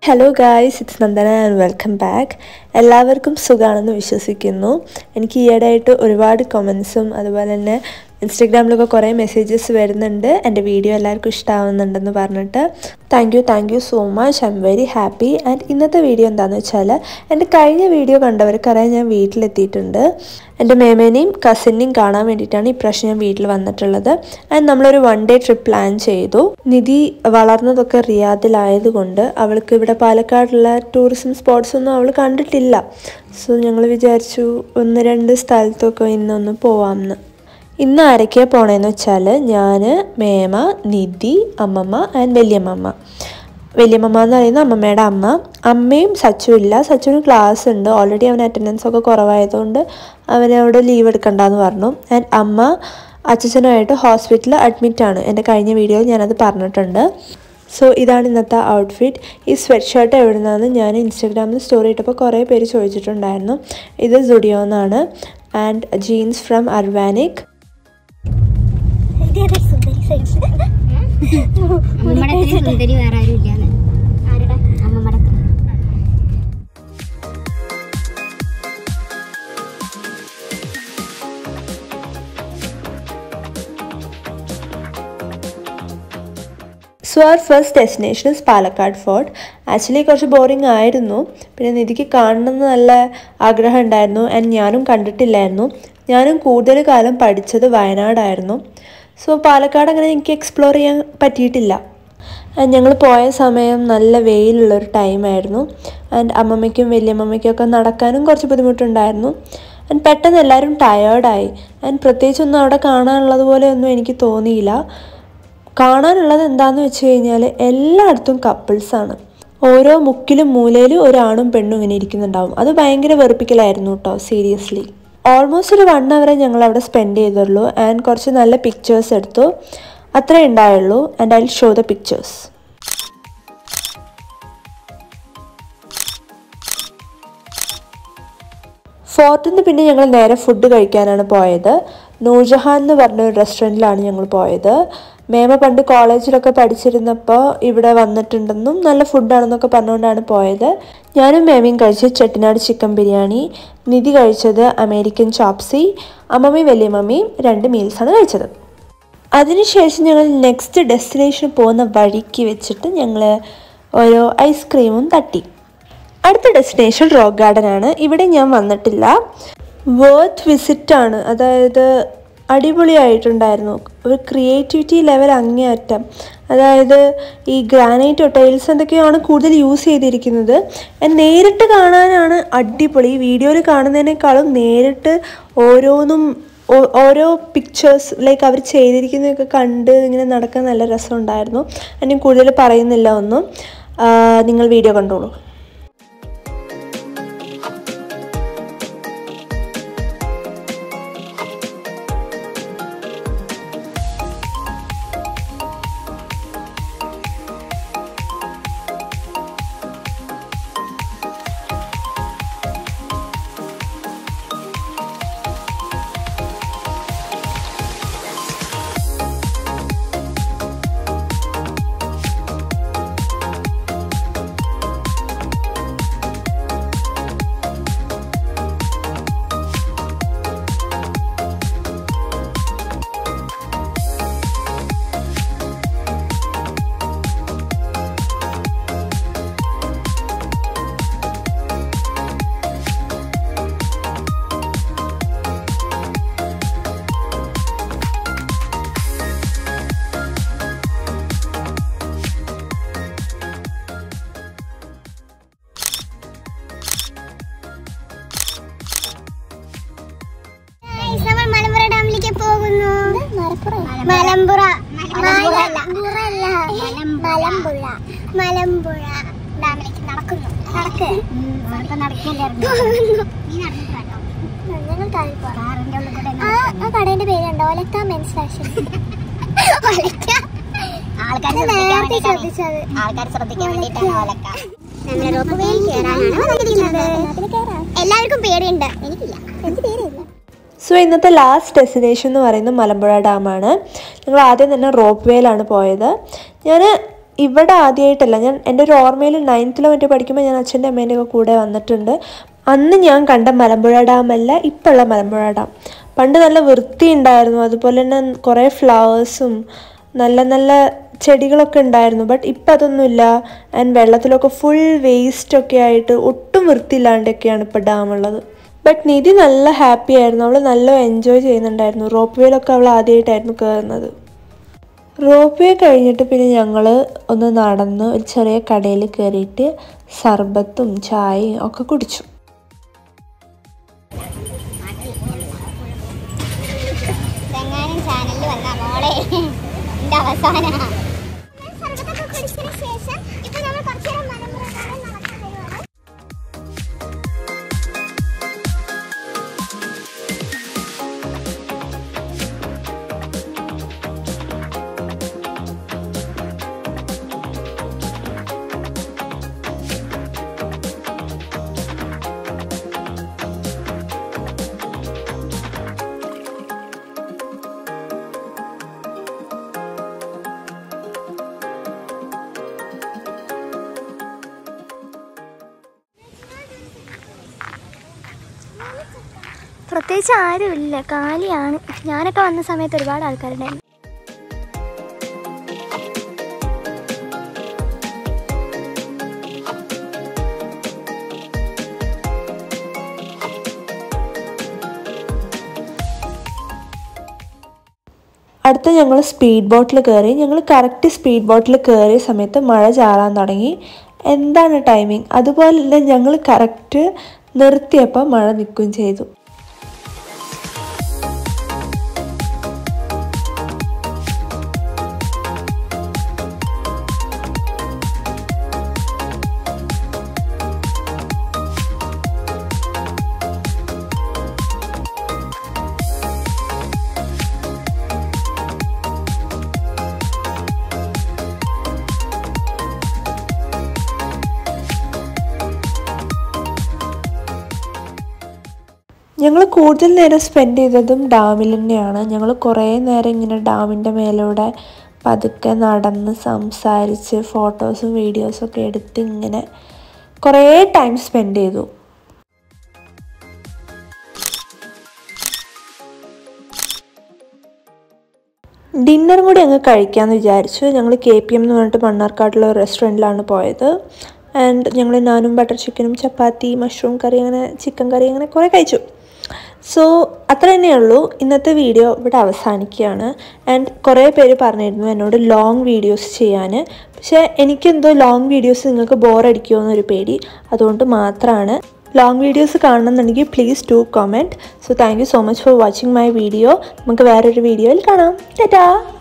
Hello guys it's Nandana and welcome back എല്ലാവർക്കും സുഖമാണെന്ന് വിശ്വസിക്കുന്നു എനിക്ക് ഈയിടെയായിട്ട് ഒരുപാട് കമൻസും അതുപോലെ തന്നെ ഇൻസ്റ്റഗ്രാമിലൊക്കെ കുറേ മെസ്സേജസ് വരുന്നുണ്ട് എൻ്റെ വീഡിയോ എല്ലാവർക്കും ഇഷ്ടമാവുന്നുണ്ടെന്ന് പറഞ്ഞിട്ട് thank you thank you so much I am very happy and ഇന്നത്തെ വീഡിയോ എന്താണെന്ന് വെച്ചാൽ എൻ്റെ കഴിഞ്ഞ വീഡിയോ കണ്ടവർക്കറിയാൻ ഞാൻ വീട്ടിലെത്തിയിട്ടുണ്ട് എൻ്റെ മേമേനെയും കസിനെയും കാണാൻ വേണ്ടിയിട്ടാണ് ഇപ്രാവശ്യം ഞാൻ വീട്ടിൽ വന്നിട്ടുള്ളത് ആൻഡ് നമ്മളൊരു വൺ ഡേ ട്രിപ്പ് പ്ലാൻ ചെയ്തു നിധി വളർന്നതൊക്കെ റിയാദിലായതുകൊണ്ട് അവൾക്ക് ഇവിടെ പാലക്കാടുള്ള ടൂറിസം സ്പോട്ട്സ് ഒന്നും അവൾ കണ്ടിട്ടില്ല സോ ഞങ്ങൾ വിചാരിച്ചു ഒന്ന് രണ്ട് സ്ഥലത്തൊക്കെ ഇന്നൊന്ന് പോവാമെന്ന് ഇന്ന് ആരൊക്കെയാണ് പോണേന്ന് വെച്ചാൽ ഞാൻ മേമ നിധി അമ്മമ്മ ആൻഡ് വല്യമ്മമ്മ വല്യമ്മമ്മ എന്ന് പറയുന്ന അമ്മമ്മയുടെ അമ്മ അമ്മയും സച്ചു ഇല്ല സച്ചുവിന് ക്ലാസ് ഉണ്ട് ഓൾറെഡി അവന് അറ്റൻഡൻസ് ഒക്കെ കുറവായതുകൊണ്ട് അവനവിടെ ലീവ് എടുക്കണ്ടെന്ന് പറഞ്ഞു ആൻഡ് അമ്മ അച്ഛനുമായിട്ട് ഹോസ്പിറ്റലിൽ അഡ്മിറ്റ് ആണ് എൻ്റെ കഴിഞ്ഞ വീഡിയോയിൽ ഞാനത് പറഞ്ഞിട്ടുണ്ട് സോ ഇതാണ് ഇന്നത്തെ ഔട്ട്ഫിറ്റ് ഈ സ്വെറ്റ് ഷർട്ട് എവിടെ നിന്നാണ് ഞാൻ ഇൻസ്റ്റാഗ്രാമിൽ സ്റ്റോറി ഇട്ടപ്പോൾ കുറേ പേര് ചോദിച്ചിട്ടുണ്ടായിരുന്നു ഇത് സുഡിയോ എന്നാണ് ആൻഡ് ജീൻസ് ഫ്രം അർവാനിക് അമ്മമ്മടെ അത്രയും സുന്ദരി വേറെ ആരും ഇല്ലാന്ന് അമ്മമ്മടെ അത്ര. സോ അവർ first destination is Palakkad fort actually കുറച്ച് ബോറിംഗ് ആയിരുന്നു പിന്നെ നിധിക്ക് കാണണമെന്ന് നല്ല ആഗ്രഹം ഉണ്ടായിരുന്നു ആൻഡ് ഞാനും കണ്ടിട്ടില്ലായിരുന്നു ഞാനും കൂടുതൽ കാലം പഠിച്ചത് വയനാടായിരുന്നു സോ പാലക്കാട് അങ്ങനെ എനിക്ക് എക്സ്പ്ലോർ ചെയ്യാൻ പറ്റിയിട്ടില്ല ആൻഡ് ഞങ്ങൾ പോയ സമയം നല്ല വെയിലുള്ളൊരു ടൈമായിരുന്നു ആൻഡ് അമ്മമ്മയ്ക്കും വലിയമ്മയ്ക്കും ഒക്കെ നടക്കാനും കുറച്ച് ബുദ്ധിമുട്ടുണ്ടായിരുന്നു ആൻഡ് പെട്ടെന്ന് എല്ലാവരും ടയേർഡായി ആൻഡ് പ്രത്യേകിച്ചൊന്നും അവിടെ കാണാനുള്ളത് പോലെ ഒന്നും എനിക്ക് തോന്നിയില്ല കാണാനുള്ളത് എന്താന്ന് വെച്ച് കഴിഞ്ഞാൽ എല്ലായിടത്തും കപ്പിൾസാണ് ഓരോ മുക്കിലും മൂലയിലും ഒരാണും പെണ്ണും ഇങ്ങനെ ഇരിക്കുന്നുണ്ടാവും അത് ഭയങ്കര വെറുപ്പിക്കലായിരുന്നു കേട്ടോ സീരിയസ്ലി ഓൾമോസ്റ്റ് ഒരു വൺ അവറെ ഞങ്ങൾ അവിടെ സ്പെൻഡ് ചെയ്തുള്ളൂ ആൻഡ് കുറച്ച് നല്ല പിക്ചേഴ്സ് എടുത്തു അത്രേ ഉണ്ടായുള്ളൂ and I show the pictures ഫോർട്ടിൽ നിന്ന് പിന്നെ ഞങ്ങൾ നേരെ ഫുഡ് കഴിക്കാനാണ് പോയത് നൂർജഹാൻ എന്ന് പറഞ്ഞ ഒരു റെസ്റ്റോറൻറ്റിലാണ് ഞങ്ങൾ പോയത് മേമ പണ്ട് കോളേജിലൊക്കെ പഠിച്ചിരുന്നപ്പോൾ ഇവിടെ വന്നിട്ടുണ്ടെന്നും നല്ല ഫുഡാണെന്നൊക്കെ പറഞ്ഞുകൊണ്ടാണ് പോയത് ഞാനും മേമയും കഴിച്ചത് ചെട്ടിനാട് ചിക്കൻ ബിരിയാണി നിധി കഴിച്ചത് അമേരിക്കൻ ചോപ്സി അമ്മമ്മയും വലിയമ്മയും രണ്ട് മീൽസാണ് കഴിച്ചത് അതിനുശേഷം ഞങ്ങൾ നെക്സ്റ്റ് ഡെസ്റ്റിനേഷൻ പോകുന്ന വഴിക്ക് വെച്ചിട്ട് ഞങ്ങൾ ഓരോ ഐസ്ക്രീമും തട്ടി അടുത്ത ഡെസ്റ്റിനേഷൻ റോക്ക് ഗാർഡൻ ആണ് ഇവിടെ ഞാൻ വന്നിട്ടില്ല വേർത്ത് വിസിറ്റ് ആണ് അതായത് അടിപൊളിയായിട്ടുണ്ടായിരുന്നു ഒരു ക്രിയേറ്റിവിറ്റി ലെവൽ അങ്ങേയറ്റം അതായത് ഈ ഗ്രാനൈറ്റ് ടൈൽസ് എന്തൊക്കെയാണ് കൂടുതൽ യൂസ് ചെയ്തിരിക്കുന്നത് And നേരിട്ട് കാണാനാണ് അടിപൊളി വീഡിയോയിൽ കാണുന്നതിനേക്കാളും നേരിട്ട് ഓരോന്നും ഓ- ഓരോ പിക്ചേഴ്സ് ലൈക്ക് അവർ ചെയ്തിരിക്കുന്നതൊക്കെ കണ്ട് ഇങ്ങനെ നടക്കാൻ നല്ല രസമുണ്ടായിരുന്നു ഞാൻ കൂടുതൽ പറയുന്നില്ല ഒന്നും ആ, നിങ്ങൾ വീഡിയോ കണ്ടോളൂ Guys, നമ്മൾ മലമ്പുറ ഡാമിലേക്ക് പോകുന്നു മലമ്പുറ മലമ്പുറ അല്ല മലമ്പുഴ മലമ്പുഴ ഡാമിലേക്ക് നടക്കുന്നു നടക്ക് ഞങ്ങൾ ആ കടയുടെ പേരുണ്ടോ ഒലക്ക മെൻസ് ഫാഷൻ നേരത്തെ ശ്രദ്ധിച്ചത് ആൾക്കാർ ശ്രദ്ധിക്കാൻ വേണ്ടിയിട്ടാണ് ഒലക്ക നമ്മൾ റോപ്പ് വേയിൽ കയറാനാണ് വന്നിരിക്കുന്നത് എല്ലാവർക്കും പേടിയുണ്ട് എനിക്കില്ല എനിക്ക് പേടിയില്ല സോ ഇന്നത്തെ ലാസ്റ്റ് ഡെസ്റ്റിനേഷൻ എന്ന് പറയുന്നത് മലമ്പുഴ ഡാമാണ് ഞങ്ങൾ ആദ്യം തന്നെ റോപ്പ് വേയിലാണ് പോയത് ഞാൻ ഇവിടെ ആദ്യമായിട്ടല്ല ഞാൻ എൻ്റെ ഒരു ഓർമ്മയിൽ നയൻത്തിലോ മറ്റോ പഠിക്കുമ്പോൾ ഞാൻ അച്ഛൻ്റെ അമ്മേൻ്റെ ഒക്കെ കൂടെ വന്നിട്ടുണ്ട് അന്ന് ഞാൻ കണ്ട മലമ്പുഴ ഡാമല്ല ഇപ്പോഴുള്ള മലമ്പുഴ ഡാം പണ്ട് നല്ല വൃത്തി ഉണ്ടായിരുന്നു അതുപോലെ തന്നെ കുറേ ഫ്ലവേഴ്സും നല്ല നല്ല ചെടികളൊക്കെ ഉണ്ടായിരുന്നു ബട്ട് ഇപ്പം അതൊന്നുമില്ല ആൻഡ് വെള്ളത്തിലൊക്കെ ഫുൾ വേസ്റ്റ് ഒക്കെ ആയിട്ട് ഒട്ടും വൃത്തിയില്ലാണ്ടൊക്കെയാണ് ഇപ്പോൾ ഡാമുള്ളത് ബട്ട് നിധി നല്ല ഹാപ്പി ആയിരുന്നു അവൾ നല്ല എൻജോയ് ചെയ്യുന്നുണ്ടായിരുന്നു റോപ്പ് വേയിലൊക്കെ അവൾ ആദ്യമായിട്ടായിരുന്നു കയറുന്നത് റോപ്പ് വേ കഴിഞ്ഞിട്ട് പിന്നെ ഞങ്ങൾ ഒന്ന് നടന്ന് ഒരു ചെറിയ കടയിൽ കയറിയിട്ട് സർബത്തും ചായയും ഒക്കെ കുടിച്ചു ചെങ്ങാനും ചാനലിൽ വന്ന മോളെ എന്റെ അവസാന സർബത്തൊക്കെ കുടിച്ചതിന് ശേഷം ഇപ്പൊ നമ്മൾ കുറച്ചു നേരം മലമ്പുഴ ഡാമിൽ നടക്കാൻ വരുവാണ് പ്രത്യേകിച്ച് ആരുമില്ല കാലിയാണ് ഞാനൊക്കെ വന്ന സമയത്ത് ഒരുപാട് ആൾക്കാരുണ്ടായിരുന്നു അടുത്ത ഞങ്ങൾ സ്പീഡ് ബോട്ടിൽ കയറി ഞങ്ങൾ കറക്റ്റ് സ്പീഡ് ബോട്ടിൽ കയറിയ സമയത്ത് മഴ ചാറാൻ തുടങ്ങി എന്താണ് ടൈമിംഗ് അതുപോലെ തന്നെ ഞങ്ങൾ കറക്റ്റ് നിർത്തിയപ്പോൾ മഴ നിൽക്കുകയും ചെയ്തു ഞങ്ങൾ കൂടുതൽ നേരം സ്പെൻഡ് ചെയ്തതും ഡാമിൽ തന്നെയാണ് ഞങ്ങൾ കുറേ നേരം ഇങ്ങനെ ഡാമിൻ്റെ മേലൂടെ പതുക്കെ നടന്ന് സംസാരിച്ച് ഫോട്ടോസും വീഡിയോസും ഒക്കെ എടുത്ത് ഇങ്ങനെ കുറേ ടൈം സ്പെൻഡ് ചെയ്തു ഡിന്നറും കൂടി അങ്ങ് കഴിക്കാമെന്ന് വിചാരിച്ചു ഞങ്ങൾ കെ പി എം എന്ന് പറഞ്ഞിട്ട് മണ്ണാർക്കാട്ടിലെ ഒരു റെസ്റ്റോറൻറ്റിലാണ് പോയത് ആൻഡ് ഞങ്ങൾ നാനും ബട്ടർ ചിക്കനും ചപ്പാത്തി മഷ്റൂം കറി അങ്ങനെ ചിക്കൻ കറി അങ്ങനെ കുറേ കഴിച്ചു സോ അത്ര തന്നെയുള്ളൂ ഇന്നത്തെ വീഡിയോ ഇവിടെ അവസാനിക്കുകയാണ് ആൻഡ് കുറേ പേര് പറഞ്ഞിരുന്നു എന്നോട് ലോങ് വീഡിയോസ് ചെയ്യാൻ പക്ഷേ എനിക്കെന്തോ ലോങ് വീഡിയോസ് നിങ്ങൾക്ക് ബോറടിക്കുമോ എന്നൊരു പേടി അതുകൊണ്ട് മാത്രമാണ് ലോങ് വീഡിയോസ് കാണണമെന്നുണ്ടെങ്കിൽ please to comment so thank you so much for watching my video നമുക്ക് വേറൊരു വീഡിയോയിൽ കാണാം ടാറ്റാ